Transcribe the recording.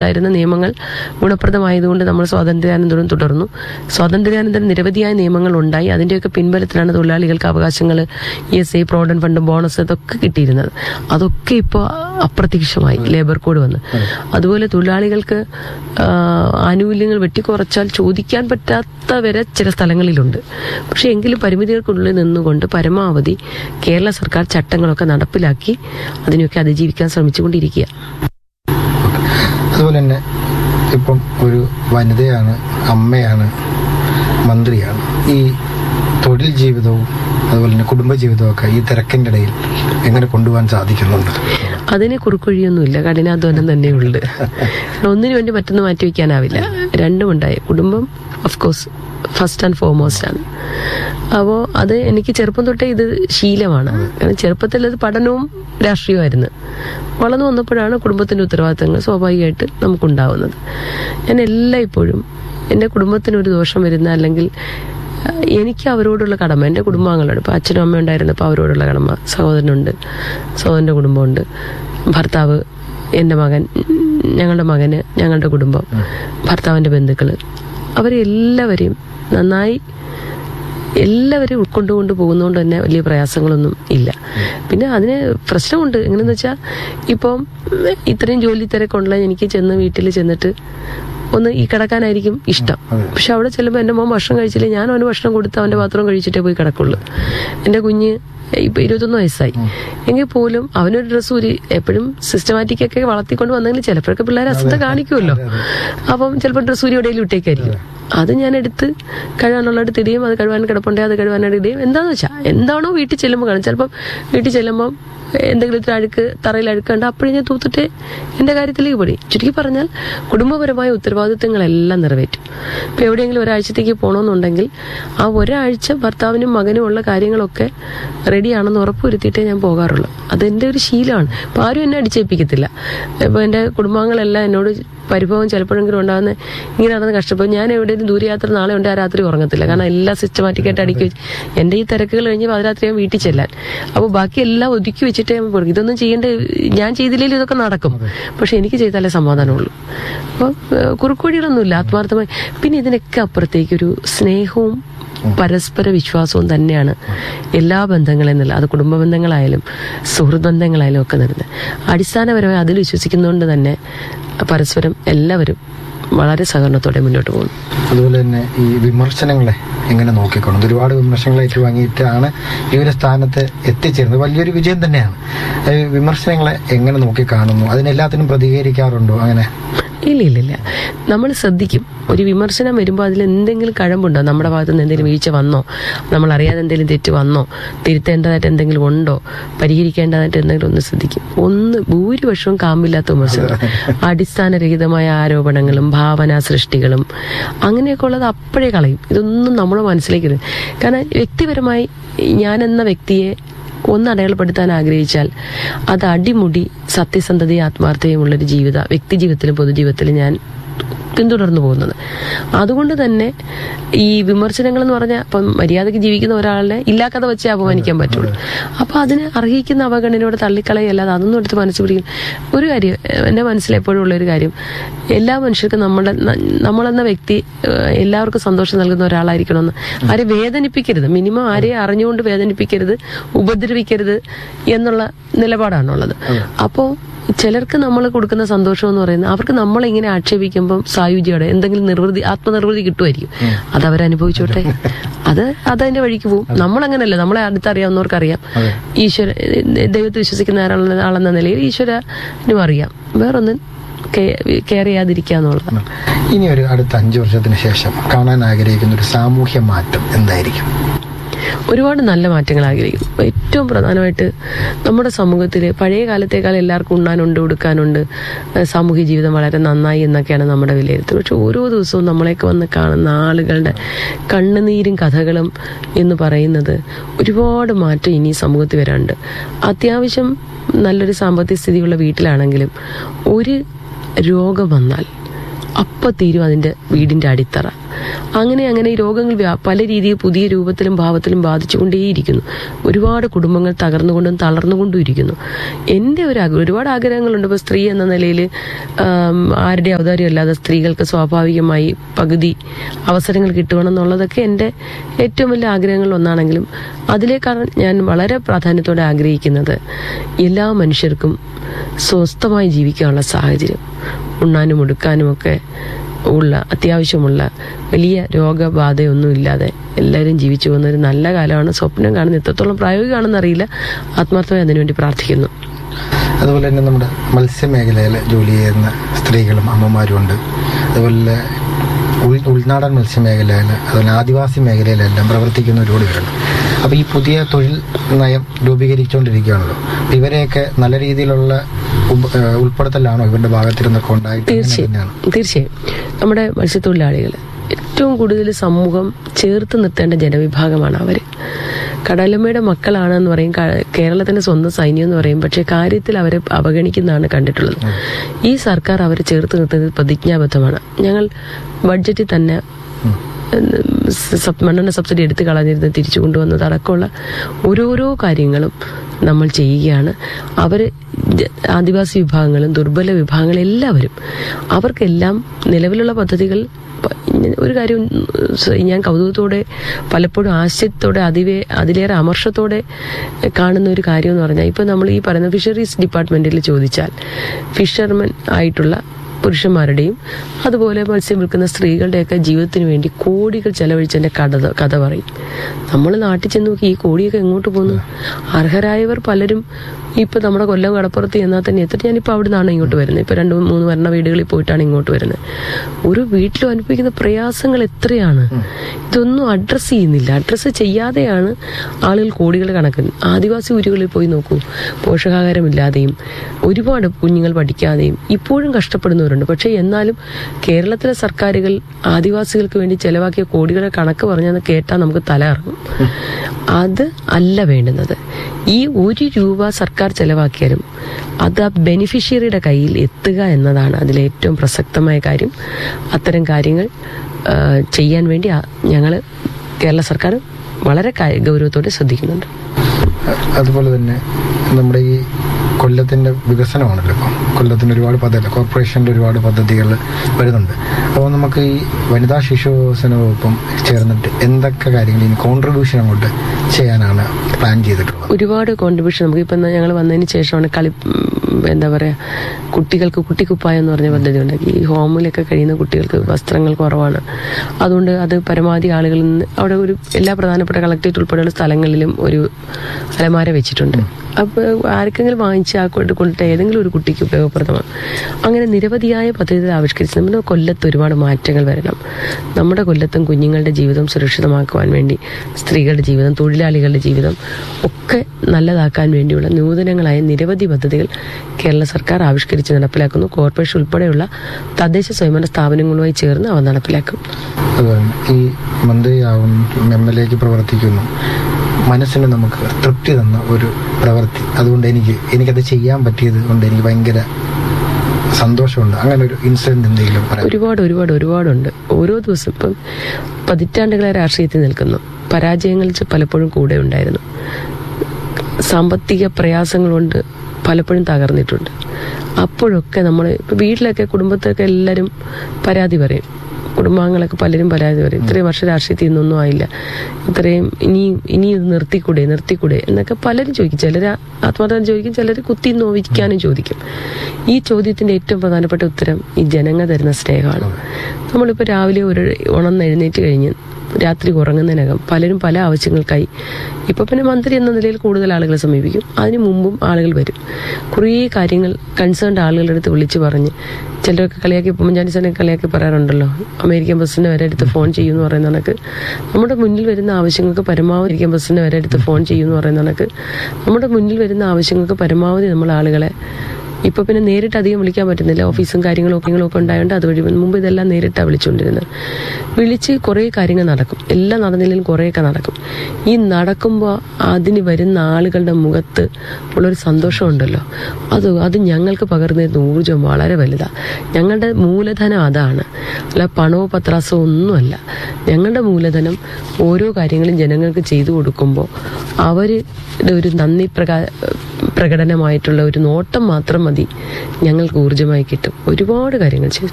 ഉണ്ടായിരുന്ന നിയമങ്ങൾ ഗുണപ്രദമായതുകൊണ്ട് നമ്മൾ സ്വാതന്ത്ര്യാനന്തരം തുടർന്നു സ്വാതന്ത്ര്യാനന്തരം നിരവധിയായ നിയമങ്ങൾ ഉണ്ടായി അതിന്റെയൊക്കെ പിൻബലത്തിലാണ് തൊഴിലാളികൾക്ക് അവകാശങ്ങൾ E S I provident fund bonus ഇതൊക്കെ കിട്ടിയിരുന്നത് അതൊക്കെ ഇപ്പോൾ അപ്രത്യക്ഷമായി ലേബർ കോഡ് വന്ന് അതുപോലെ തൊഴിലാളികൾക്ക് ആ, ആനുകൂല്യങ്ങൾ വെട്ടിക്കുറച്ചാൽ ചോദിക്കാൻ പറ്റാത്ത വരെ ചില സ്ഥലങ്ങളിലുണ്ട് പക്ഷെ എങ്കിലും പരിമിതികൾക്കുള്ളിൽ നിന്നുകൊണ്ട് പരമാവധി കേരള സർക്കാർ ചട്ടങ്ങളൊക്കെ നടപ്പിലാക്കി അതിനെയൊക്കെ അതിജീവിക്കാൻ ശ്രമിച്ചുകൊണ്ടിരിക്കുക അതുപോലെ തന്നെ ഇപ്പം ഒരു വനിതയാണ് അമ്മയാണ് മന്ത്രിയാണ് ഈ തൊഴിൽ ജീവിതവും അതുപോലെ തന്നെ കുടുംബ ജീവിതവും ഒക്കെ ഈ തിരക്കിൻ്റെ ഇടയിൽ എങ്ങനെ കൊണ്ടുപോകാൻ സാധിക്കുന്നുണ്ട് അതിന് കുറുക്കൊഴിയൊന്നുമില്ല കഠിനാധ്വാനം തന്നെയുണ്ട് ഒന്നിനു വേണ്ടി മറ്റൊന്ന് മാറ്റി വെക്കാനാവില്ല രണ്ടും ഉണ്ടായി കുടുംബം of course first and foremost ആണ് അപ്പോൾ അത് എനിക്ക് ചെറുപ്പം തൊട്ടേ ഇത് ശീലമാണ് കാരണം ചെറുപ്പത്തിൽ അത് പഠനവും രാഷ്ട്രീയമായിരുന്നു വളർന്നു വന്നപ്പോഴാണ് കുടുംബത്തിന്റെ ഉത്തരവാദിത്തങ്ങൾ സ്വാഭാവികമായിട്ട് നമുക്കുണ്ടാവുന്നത് ഞാൻ എല്ലായ്പ്പോഴും എൻ്റെ കുടുംബത്തിന് ഒരു ദോഷം വരുന്ന അല്ലെങ്കിൽ അഹ് എനിക്ക് അവരോടുള്ള കടമ എൻ്റെ കുടുംബാംഗങ്ങളാണ് ഇപ്പോൾ അച്ഛനും അമ്മയും ഉണ്ടായിരുന്നപ്പോൾ അവരോടുള്ള കടമ സഹോദരനുണ്ട് സഹോദരൻ്റെ കുടുംബമുണ്ട് ഭർത്താവ് എൻ്റെ മകൻ ഞങ്ങളുടെ മകന് ഞങ്ങളുടെ കുടുംബം ഭർത്താവിൻ്റെ ബന്ധുക്കൾ അവരെല്ലാവരെയും നന്നായി എല്ലാവരെയും ഉൾക്കൊണ്ടുകൊണ്ട് പോകുന്നതുകൊണ്ട് തന്നെ വലിയ പ്രയാസങ്ങളൊന്നും ഇല്ല പിന്നെ അതിന് പ്രശ്നമുണ്ട് എങ്ങനെയെന്ന് വെച്ചാൽ ഇപ്പം ഇത്രയും ജോലി തിരക്കുള്ള എനിക്ക് ചെന്ന് വീട്ടിൽ ചെന്നിട്ട് ഒന്ന് ഈ കിടക്കാനായിരിക്കും ഇഷ്ടം പക്ഷെ അവിടെ ചെല്ലുമ്പോൾ എൻ്റെ മോൻ ഭക്ഷണം കഴിച്ചില്ല ഞാൻ അവന് ഭക്ഷണം കൊടുത്ത് അവൻ്റെ പാത്രം കഴിച്ചിട്ടേ പോയി കിടക്കുള്ളൂ എൻ്റെ കുഞ്ഞ് ഇപ്പൊ ഇരുപത്തൊന്ന് വയസ്സായി എങ്കിൽ പോലും അവനൊരു ഡ്രസ്സ് ഊരി എപ്പോഴും സിസ്റ്റമാറ്റിക് ഒക്കെ വളർത്തിക്കൊണ്ട് വന്നെങ്കിൽ ചിലപ്പോഴൊക്കെ പിള്ളേർ അശ്രദ്ധ കാണിക്കുമല്ലോ അപ്പം ചിലപ്പോൾ ഡ്രസ്സ് ഊരി എവിടെയെങ്കിലും ഇട്ടേക്കായിരിക്കും അത് ഞാൻ എടുത്ത് കഴുകാനുള്ളിടത്ത് ഇടുകയും അത് കഴുകാൻ കിടപ്പുണ്ടെങ്കിൽ അത് കഴുകാനായിട്ട് ഇടുകയും എന്താന്ന് വെച്ചാൽ എന്താണോ വീട്ടിൽ ചെല്ലുമ്പോൾ കാണും ചിലപ്പം വീട്ടിൽ ചെല്ലുമ്പം എന്തെങ്കിലും ഇത്ര അഴുക്ക് തറയിൽ അഴുക്കുണ്ട് അപ്പോഴേ ഞാൻ തൂത്തിട്ട് എന്റെ കാര്യത്തിലേക്ക് പോയി ചുരുക്കി പറഞ്ഞാൽ കുടുംബപരമായ ഉത്തരവാദിത്തങ്ങളെല്ലാം നിറവേറ്റും ഇപ്പൊ എവിടെയെങ്കിലും ഒരാഴ്ചത്തേക്ക് പോകണമെന്നുണ്ടെങ്കിൽ ആ ഒരാഴ്ച ഭർത്താവിനും മകനും ഉള്ള കാര്യങ്ങളൊക്കെ റെഡിയാണെന്ന് ഉറപ്പുവരുത്തിയിട്ടേ ഞാൻ പോകാറുള്ളൂ അതെന്റെ ഒരു ശീലമാണ് ഇപ്പൊ ആരും എന്നെ അടിച്ചേൽപ്പിക്കത്തില്ല ഇപ്പൊ എന്റെ കുടുംബാംഗങ്ങളെല്ലാം എന്നോട് പരിഭവം ചിലപ്പോഴെങ്കിലും ഉണ്ടാകുന്ന ഇങ്ങനെ നടന്ന് കഷ്ടപ്പെടും ഞാൻ എവിടെയെങ്കിലും ദൂരയാത്ര നാളെ ഉണ്ട് ആ രാത്രി ഉറങ്ങത്തില്ല കാരണം എല്ലാം സിസ്റ്റമാറ്റിക്കായിട്ട് അടുക്കി വെച്ച് എന്റെ ഈ തിരക്കുകൾ കഴിഞ്ഞ് പാതിരാത്രി ഞാൻ വീട്ടിൽ ചെല്ലാൻ അപ്പോൾ ബാക്കി എല്ലാം ഒതുക്കി വെച്ചിട്ടേ ഞാൻ പോകും ഇതൊന്നും ചെയ്യേണ്ട ഞാൻ ചെയ്തില്ലെങ്കിൽ ഇതൊക്കെ നടക്കും പക്ഷെ എനിക്ക് ചെയ്താലേ സമാധാനമുള്ളൂ അപ്പോൾ കുറുക്കുവഴികളൊന്നുമില്ല ആത്മാർത്ഥമായി പിന്നെ ഇതിനൊക്കെ അപ്പുറത്തേക്ക് ഒരു സ്നേഹവും പരസ്പര വിശ്വാസവും തന്നെയാണ് എല്ലാ ബന്ധങ്ങളും എന്നല്ല അത് കുടുംബ ബന്ധങ്ങളായാലും സുഹൃത്ത് ബന്ധങ്ങളായാലും ഒക്കെ വരുന്നത് അടിസ്ഥാനപരമായി അതിൽ വിശ്വസിക്കുന്നതുകൊണ്ട് തന്നെ പരസ്പരം എല്ലാവരും വളരെ സഹകരണത്തോടെ മുന്നോട്ട് പോകുന്നു അതുപോലെ തന്നെ ഈ വിമർശനങ്ങളെ എങ്ങനെ നോക്കിക്കൊണ്ട് ഒരുപാട് വിമർശനങ്ങൾ ഏറ്റുവാങ്ങിയിട്ടാണ് ഈ ഒരു സ്ഥാനത്ത് എത്തിച്ചേരുന്നത് വലിയൊരു വിജയം തന്നെയാണ് ഈ വിമർശനങ്ങളെ എങ്ങനെ നോക്കി കാണുന്നു അതിനെല്ലാത്തിനും പ്രതികരിക്കാറുണ്ടോ അങ്ങനെ ഇല്ല ഇല്ല ഇല്ല നമ്മൾ ശ്രദ്ധിക്കും ഒരു വിമർശനം വരുമ്പോൾ അതിൽ എന്തെങ്കിലും കഴമ്പുണ്ടോ നമ്മുടെ ഭാഗത്ത് നിന്ന് എന്തെങ്കിലും വീഴ്ച വന്നോ നമ്മൾ അറിയാതെ എന്തെങ്കിലും തെറ്റ് വന്നോ തിരുത്തേണ്ടതായിട്ട് എന്തെങ്കിലും ഉണ്ടോ പരിഹരിക്കേണ്ടതായിട്ട് എന്തെങ്കിലും ഒന്ന് ശ്രദ്ധിക്കും ഒന്ന് ഭൂരിപക്ഷവും കാമ്പില്ലാത്ത വിമർശനം അടിസ്ഥാനരഹിതമായ ആരോപണങ്ങളും ഭാവന സൃഷ്ടികളും അങ്ങനെയൊക്കെ ഉള്ളത് അപ്പോഴേ കളയും ഇതൊന്നും നമ്മുടെ മനസ്സിലേക്ക് ഇടും. കാരണം വ്യക്തിപരമായി ഞാൻ എന്ന വ്യക്തിയെ ഒന്ന് അടയാളപ്പെടുത്താൻ ആഗ്രഹിച്ചാൽ അത് അടിമുടി സത്യസന്ധതയും ആത്മാർത്ഥതയും ഉള്ളൊരു ജീവിത വ്യക്തി ജീവിതത്തിലും പൊതുജീവിതത്തിലും ഞാൻ പിന്തുടർന്നു പോകുന്നത് അതുകൊണ്ട് തന്നെ ഈ വിമർശനങ്ങൾ എന്ന് പറഞ്ഞാൽ ഇപ്പം മര്യാദയ്ക്ക് ജീവിക്കുന്ന ഒരാളെ ഇല്ലാക്കഥ വെച്ചേ അപമാനിക്കാൻ പറ്റുള്ളൂ അപ്പൊ അതിന് അർഹിക്കുന്ന അവഗണനയോടെ തള്ളിക്കളയല്ലാതെ അതൊന്നും എടുത്ത് മനസ്സ് പിടിക്കും ഒരു കാര്യം ഏഹ് എന്റെ മനസ്സിൽ എപ്പോഴും ഉള്ള ഒരു കാര്യം എല്ലാ മനുഷ്യർക്കും നമ്മുടെ ന- നമ്മളെന്ന വ്യക്തി ഏഹ് എല്ലാവർക്കും സന്തോഷം നൽകുന്ന ഒരാളായിരിക്കണമെന്ന് ആരെ വേദനിപ്പിക്കരുത് മിനിമം ആരെയും അറിഞ്ഞുകൊണ്ട് വേദനിപ്പിക്കരുത് ഉപദ്രവിക്കരുത് എന്നുള്ള നിലപാടാണുള്ളത് അപ്പോൾ ചിലർക്ക് നമ്മൾ കൊടുക്കുന്ന സന്തോഷം എന്ന് പറയുന്നത് അവർക്ക് നമ്മളെ ഇങ്ങനെ ആക്ഷേപിക്കുമ്പം സായുജ്യോടെ എന്തെങ്കിലും നിർവൃതി ആത്മനിർവൃതി കിട്ടുമായിരിക്കും അത് അവരനുഭവിച്ചോട്ടെ അത് അതതിന്റെ വഴിക്ക് പോകും നമ്മളങ്ങനല്ല നമ്മളെ അടുത്തറിയാവുന്നവർക്കറിയാം ഈശ്വര ദൈവത്തെ വിശ്വസിക്കുന്ന ആളെന്ന ആളെന്ന നിലയിൽ ഈശ്വരനും അറിയാം വേറൊന്നും കെയർ ചെയ്യാതിരിക്കുക എന്നുള്ളതാണ് ഇനി ഒരു അടുത്ത അഞ്ചു വർഷത്തിന് ശേഷം കാണാൻ ആഗ്രഹിക്കുന്ന ഒരു സാമൂഹ്യ മാറ്റം എന്തായിരിക്കും ഒരുപാട് നല്ല മാറ്റങ്ങൾ ആഗ്രഹിക്കും ഏറ്റവും പ്രധാനമായിട്ട് നമ്മുടെ സമൂഹത്തിൽ പഴയ കാലത്തേക്കാൾ എല്ലാവർക്കും ഉണ്ണാനുണ്ട് ഉടുക്കാനുണ്ട് ഏഹ് സാമൂഹ്യ ജീവിതം വളരെ നന്നായി എന്നൊക്കെയാണ് നമ്മുടെ വിലയിരുത്തൽ പക്ഷെ ഓരോ ദിവസവും നമ്മളെയൊക്കെ വന്ന് കാണുന്ന ആളുകളുടെ കണ്ണുനീരും കഥകളും എന്ന് പറയുന്നത് ഒരുപാട് മാറ്റം ഇനി സമൂഹത്തിൽ വരാനുണ്ട് അത്യാവശ്യം നല്ലൊരു സാമ്പത്തിക സ്ഥിതിയുള്ള വീട്ടിലാണെങ്കിലും ഒരു രോഗം വന്നാൽ അപ്പം തീരും അതിന്റെ വീടിന്റെ അടിത്തറ അങ്ങനെ അങ്ങനെ ഈ രോഗങ്ങൾ വ്യാ- പല രീതിയിൽ പുതിയ രൂപത്തിലും ഭാവത്തിലും ബാധിച്ചുകൊണ്ടേയിരിക്കുന്നു ഒരുപാട് കുടുംബങ്ങൾ തകർന്നുകൊണ്ടും തളർന്നുകൊണ്ടും ഇരിക്കുന്നു എൻ്റെ ഒരു ആഗ്രഹം ഒരുപാട് ആഗ്രഹങ്ങളുണ്ട് ഇപ്പോൾ സ്ത്രീ എന്ന നിലയിൽ ആരുടെ അവതാരം അല്ലാതെ സ്ത്രീകൾക്ക് സ്വാഭാവികമായി പകുതി അവസരങ്ങൾ കിട്ടുകണം എന്നുള്ളതൊക്കെ എൻ്റെ ഏറ്റവും വലിയ ആഗ്രഹങ്ങളിൽ ഒന്നാണെങ്കിലും അതിലേക്കാണ് ഞാൻ വളരെ പ്രാധാന്യത്തോടെ ആഗ്രഹിക്കുന്നത് എല്ലാ മനുഷ്യർക്കും സ്വസ്ഥമായി ജീവിക്കാനുള്ള സാഹചര്യം ഉണ്ണാനും ഉടുക്കാനും ഒക്കെ ഉള്ള അത്യാവശ്യമുള്ള വലിയ രോഗബാധയൊന്നും ഇല്ലാതെ എല്ലാവരും ജീവിച്ചു പോകുന്ന ഒരു നല്ല കാലമാണ് സ്വപ്നം കാണുന്നത് എത്രത്തോളം പ്രായോഗികമാണെന്ന് അറിയില്ല ആത്മാർത്ഥമായി അതിനുവേണ്ടി പ്രാർത്ഥിക്കുന്നു അതുപോലെ തന്നെ നമ്മുടെ മത്സ്യമേഖലയിൽ ജോലി ചെയ്യുന്ന സ്ത്രീകളും അമ്മമാരും ഉണ്ട് അതുപോലെ ഉൾ ഉൾനാടൻ മത്സ്യമേഖലയിൽ അതുപോലെ ആദിവാസി മേഖലയിലെല്ലാം പ്രവർത്തിക്കുന്ന ഒരുപാട് പേരുണ്ട് അപ്പോൾ ഈ പുതിയ തൊഴിൽ നയം രൂപീകരിച്ചുകൊണ്ടിരിക്കുകയാണല്ലോ അപ്പോൾ ഇവരെയൊക്കെ നല്ല രീതിയിലുള്ള ഉപ- ഏഹ് ഉൾപ്പെടുത്തലാണോ ഇവരുടെ ഭാഗത്തിരുന്നൊക്കെ ഉണ്ടായിട്ട് അങ്ങനെ തീർച്ചയായും തന്നെയാണ് തീർച്ചയായും നമ്മുടെ മത്സ്യത്തൊഴിലാളികൾ ഏറ്റവും കൂടുതൽ സമൂഹം ചേർത്ത് നിർത്തേണ്ട ജനവിഭാഗമാണ് അവര് കടലമ്മയുടെ മക്കളാണെന്ന് പറയും ക- കേരളത്തിന്റെ സ്വന്തം സൈന്യം എന്ന് പറയും പക്ഷെ കാര്യത്തിൽ അവരെ അവഗണിക്കുന്നതാണ് കണ്ടിട്ടുള്ളത് ഈ സർക്കാർ അവരെ ചേർത്ത് നിർത്തുന്നത് പ്രതിജ്ഞാബദ്ധമാണ് ഞങ്ങൾ ബഡ്ജറ്റിൽ തന്നെ സബ്- മണ്ണെണ്ണ സബ്സിഡി എടുത്ത് കളഞ്ഞിരുന്ന് തിരിച്ചു കൊണ്ടുവന്നത് അടക്കമുള്ള ഓരോരോ കാര്യങ്ങളും നമ്മൾ ചെയ്യുകയാണ് അവർ ആദിവാസി വിഭാഗങ്ങളും ദുർബല വിഭാഗങ്ങളും എല്ലാവരും അവർക്കെല്ലാം നിലവിലുള്ള പദ്ധതികൾ പ- ഒരു കാര്യം സ- ഞാൻ കൗതുകത്തോടെ പലപ്പോഴും ആശയത്തോടെ അതിവേ അതിലേറെ അമർഷത്തോടെ കാണുന്ന ഒരു കാര്യം എന്ന് പറഞ്ഞാൽ ഇപ്പൊ നമ്മൾ ഈ പറയുന്ന ഫിഷറീസ് ഡിപ്പാർട്ട്മെന്റിൽ ചോദിച്ചാൽ ഫിഷർമെൻ ആയിട്ടുള്ള പുരുഷന്മാരുടെയും അതുപോലെ മത്സ്യം വിൽക്കുന്ന സ്ത്രീകളുടെയൊക്കെ ജീവിതത്തിന് വേണ്ടി കോടികൾ ചെലവഴിച്ചതിന്റെ കഥ കഥ പറയും നമ്മൾ നാട്ടിൽ ചെന്ന് നോക്കി ഈ കോടിയൊക്കെ എങ്ങോട്ട് പോകുന്നു അർഹരായവർ പലരും ഇപ്പൊ നമ്മുടെ കൊല്ലം കടപ്പുറത്ത് ചെന്നാൽ തന്നെ എത്ര ഞാനിപ്പോ അവിടെ നിന്നാണ് ഇങ്ങോട്ട് വരുന്നത് ഇപ്പൊ രണ്ട് മൂന്ന് വരണ വീടുകളിൽ പോയിട്ടാണ് ഇങ്ങോട്ട് വരുന്നത് ഒരു വീട്ടിലും അനുഭവിക്കുന്ന പ്രയാസങ്ങൾ എത്രയാണ് ഇതൊന്നും അഡ്രസ്സ് ചെയ്യുന്നില്ല അഡ്രസ്സ് ചെയ്യാതെയാണ് ആളുകൾ കോടികൾ കണക്കുന്നു ആദിവാസി ഊരുകളിൽ പോയി നോക്കൂ പോഷകാഹാരമില്ലാതെയും ഒരുപാട് കുഞ്ഞുങ്ങൾ പഠിക്കാതെയും ഇപ്പോഴും കഷ്ടപ്പെടുന്നവരുണ്ട് പക്ഷെ എന്നാലും കേരളത്തിലെ സർക്കാരുകൾ ആദിവാസികൾക്ക് വേണ്ടി ചെലവാക്കിയ കോടികളുടെ കണക്ക് പറഞ്ഞെന്ന് കേട്ടാൽ നമുക്ക് തല ഇറങ്ങും അത് അല്ല വേണ്ടുന്നത് ഈ ഒരു രൂപ സർക്കാർ ചെലവാക്കിയാലും അത് ആ ബെനിഫിഷ്യറിയുടെ കയ്യിൽ എത്തുക എന്നതാണ് അതിലെ ഏറ്റവും പ്രസക്തമായ കാര്യം അത്തരം കാര്യങ്ങൾ ആ, ചെയ്യാൻ വേണ്ടി ഞങ്ങൾ കേരള സർക്കാർ വളരെ കാ- ഗൗരവത്തോടെ ശ്രദ്ധിക്കുന്നുണ്ട് അതുപോലെ തന്നെ നമ്മുടെ ഈ കൊല്ലത്തിന്റെ വികസനമാണല്ലോ ഇപ്പം കൊല്ലത്തിന് ഒരുപാട് പദ്ധതി കോർപ്പറേഷന്റെ ഒരുപാട് പദ്ധതികൾ വരുന്നുണ്ട് അപ്പോൾ നമുക്ക് ഈ വനിതാ ശിശു വികസന വകുപ്പും ചേർന്നിട്ട് എന്തൊക്കെ കാര്യങ്ങൾ ഇനി കോൺട്രിബ്യൂഷൻ അങ്ങോട്ട് ചെയ്യാനാണ് പ്ലാൻ ചെയ്തിട്ടുള്ളത് ഒരുപാട് കോൺട്രിബ്യൂഷൻ നമുക്ക് ഇപ്പം ഞങ്ങൾ വന്നതിന് ശേഷമാണ് കളി ഉം, എന്താ പറയാ കുട്ടികൾക്ക് കുട്ടിക്കുപ്പായം എന്ന് പറഞ്ഞ പദ്ധതി ഉണ്ടാക്കി ഈ ഹോമിലൊക്കെ കഴിയുന്ന കുട്ടികൾക്ക് വസ്ത്രങ്ങൾ കുറവാണ് അതുകൊണ്ട് അത് പരമാവധി ആളുകളിൽ നിന്ന് അവിടെ ഒരു എല്ലാ പ്രധാനപ്പെട്ട കളക്ടറേറ്റ് ഉൾപ്പെടെയുള്ള സ്ഥലങ്ങളിലും ഒരു അലമാര വെച്ചിട്ടുണ്ട് അപ്പോൾ ആർക്കെങ്കിലും വാങ്ങിച്ച് ആ കൊണ്ട് കൊണ്ടിട്ട് ഏതെങ്കിലും ഒരു കുട്ടിക്ക് ഉപയോഗപ്രദമാണ് അങ്ങനെ നിരവധിയായ പദ്ധതികൾ ആവിഷ്കരിച്ച് നമ്മുടെ കൊല്ലത്ത് ഒരുപാട് മാറ്റങ്ങൾ വരണം നമ്മുടെ കൊല്ലത്തും കുഞ്ഞുങ്ങളുടെ ജീവിതം സുരക്ഷിതമാക്കുവാൻ വേണ്ടി സ്ത്രീകളുടെ ജീവിതം തൊഴിലാളികളുടെ ജീവിതം ഒക്കെ നല്ലതാക്കാൻ വേണ്ടിയുള്ള നൂതനങ്ങളായ നിരവധി പദ്ധതികൾ കേരള സർക്കാർ ആവിഷ്കരിച്ച് നടപ്പിലാക്കുന്നു കോർപ്പറേഷൻ ഉൾപ്പെടെയുള്ള തദ്ദേശ സ്വയംഭരണ സ്ഥാപനങ്ങളുമായി ചേർന്ന് അവ നടപ്പിലാക്കും അതുപോലെ തന്നെ ഈ മന്ത്രിയാവും എം എൽ എക്ക് പ്രവർത്തിക്കുന്നു മനസ്സിന് നമുക്ക് തൃപ്തി തന്ന ഒരു പ്രവൃത്തി അതുകൊണ്ട് എനിക്ക് എനിക്കത് ചെയ്യാൻ പറ്റിയത് കൊണ്ട് എനിക്ക് ഭയങ്കര സന്തോഷമുണ്ട് അങ്ങനെ ഒരു ഇൻസിഡന്റ് എന്തെങ്കിലും പറയാം ഒരുപാട് ഒരുപാട് ഒരുപാടുണ്ട് ഓരോ ദിവസം ഇപ്പം പതിറ്റാണ്ടുകളെ രാഷ്ട്രീയത്തിൽ നിൽക്കുന്നു പരാജയങ്ങൾ ച- പലപ്പോഴും കൂടെ ഉണ്ടായിരുന്നു സാമ്പത്തിക പ്രയാസങ്ങൾ കൊണ്ട് പലപ്പോഴും തകർന്നിട്ടുണ്ട് അപ്പോഴൊക്കെ നമ്മൾ ഇപ്പം വീട്ടിലൊക്കെ കുടുംബത്തൊക്കെ എല്ലാവരും പരാതി പറയും കുടുംബാംഗങ്ങളൊക്കെ പലരും പരാതി പറയും ഇത്രയും വർഷം രാഷ്ട്രീയത്തിൽ നിന്നൊന്നും ആയില്ല ഇത്രയും ഇനി ഇനി ഇത് നിർത്തിക്കൂടെ നിർത്തിക്കൂടെ എന്നൊക്കെ പലരും ചോദിക്കും ചിലർ ആത്മാർത്ഥം ചോദിക്കും ചിലർ കുത്തി നോവിക്കാനും ചോദിക്കും ഈ ചോദ്യത്തിന്റെ ഏറ്റവും പ്രധാനപ്പെട്ട ഉത്തരം ഈ ജനങ്ങൾ തരുന്ന സ്നേഹമാണ് നമ്മളിപ്പോൾ രാവിലെ ഒരു ഉണർന്ന് എഴുന്നേറ്റ് കഴിഞ്ഞ് രാത്രി ഉറങ്ങുന്നതിനകം പലരും പല ആവശ്യങ്ങൾക്കായി ഇപ്പൊ പിന്നെ മന്ത്രി എന്ന നിലയിൽ കൂടുതൽ ആളുകളെ സമീപിക്കും അതിനു മുമ്പും ആളുകൾ വരും കുറേ കാര്യങ്ങൾ കൺസേൺഡ് ആളുകളുടെ അടുത്ത് വിളിച്ചു പറഞ്ഞ് ചിലരൊക്കെ കളിയാക്കി ഉമ്മൻചാണ്ടി സാറിനെ കളിയാക്കി പറയാറുണ്ടല്ലോ അമേരിക്കൻ ബസ്സിന് വരെ അടുത്ത് ഫോൺ ചെയ്യുമെന്ന് പറയുന്ന കണക്ക് നമ്മുടെ മുന്നിൽ വരുന്ന ആവശ്യങ്ങൾക്ക് പരമാവധി അമേരിക്കൻ ബസ്സിന് വരെ അടുത്ത് ഫോൺ ചെയ്യുമെന്ന് പറയുന്ന കണക്ക് നമ്മുടെ മുന്നിൽ വരുന്ന ആവശ്യങ്ങൾക്ക് പരമാവധി നമ്മൾ ആളുകളെ ഇപ്പൊ പിന്നെ നേരിട്ട് അധികം വിളിക്കാൻ പറ്റുന്നില്ല ഓഫീസും കാര്യങ്ങളും ഒക്കെ ഒക്കെ ഉണ്ടായതുകൊണ്ട് അതുവഴി മുമ്പ് ഇതെല്ലാം നേരിട്ടാണ് വിളിച്ചുകൊണ്ടിരുന്നത് വിളിച്ച് കുറേ കാര്യങ്ങൾ നടക്കും എല്ലാം നടന്നില്ലെങ്കിലും കുറേയൊക്കെ നടക്കും ഈ നടക്കുമ്പോൾ അതിന് വരുന്ന ആളുകളുടെ മുഖത്ത് ഉള്ളൊരു സന്തോഷമുണ്ടല്ലോ അത് അത് ഞങ്ങൾക്ക് പകർന്നു തരുന്ന ഊർജ്ജം വളരെ വലുതാണ് ഞങ്ങളുടെ മൂലധനം അതാണ് അല്ല പണമോ പത്രാസോ ഒന്നുമല്ല ഞങ്ങളുടെ മൂലധനം ഓരോ കാര്യങ്ങളും ജനങ്ങൾക്ക് ചെയ്തു കൊടുക്കുമ്പോൾ അവരുടെ ഒരു നന്ദി പ്രകാ പ്രകടനമായിട്ടുള്ള ഒരു നോട്ടം മാത്രം മതി ഞങ്ങൾക്ക് ഊർജ്ജമായി കിട്ടും ഒരുപാട് കാര്യങ്ങൾ ചെയ്തു